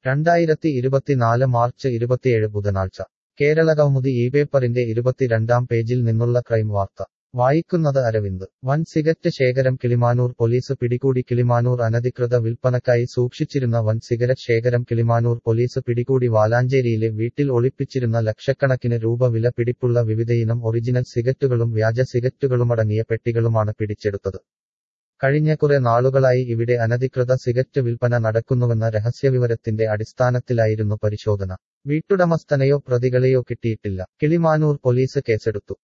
രണ്ടായിരത്തി ഇരുപത്തിനാല് മാർച്ച് ഇരുപത്തിയേഴ് ബുധനാഴ്ച കേരള കൗമുദി ഈ പേപ്പറിന്റെ ഇരുപത്തിരണ്ടാം പേജിൽ നിന്നുള്ള ക്രൈം വാർത്ത വായിക്കുന്നത് അരവിന്ദ് വൻ സിഗരറ്റ് ശേഖരം കിളിമാനൂർ പോലീസ് പിടികൂടി കിളിമാനൂർ അനധികൃത വിൽപ്പനക്കായി സൂക്ഷിച്ചിരുന്ന വൻ സിഗരറ്റ് ശേഖരം കിളിമാനൂർ പോലീസ് പിടികൂടി വാലാഞ്ചേരിയിലെ വീട്ടിൽ ഒളിപ്പിച്ചിരുന്ന ലക്ഷക്കണക്കിന് രൂപ വില പിടിപ്പുള്ള വിവിധയിനം ഒറിജിനൽ സിഗരറ്റുകളും വ്യാജ സിഗരറ്റുകളുമടങ്ങിയ പെട്ടികളുമാണ് പിടിച്ചെടുത്തത് കഴിഞ്ഞ കുറെ നാളുകളായി ഇവിടെ അനധികൃത സിഗരറ്റ് വിൽപ്പന നടക്കുന്നുവെന്ന രഹസ്യവിവരത്തിന്റെ അടിസ്ഥാനത്തിലായിരുന്നു പരിശോധന വീട്ടുടമസ്ഥനെയോ പ്രതികളെയോ കിട്ടിയിട്ടില്ല കിളിമാനൂർ പോലീസ് കേസെടുത്തു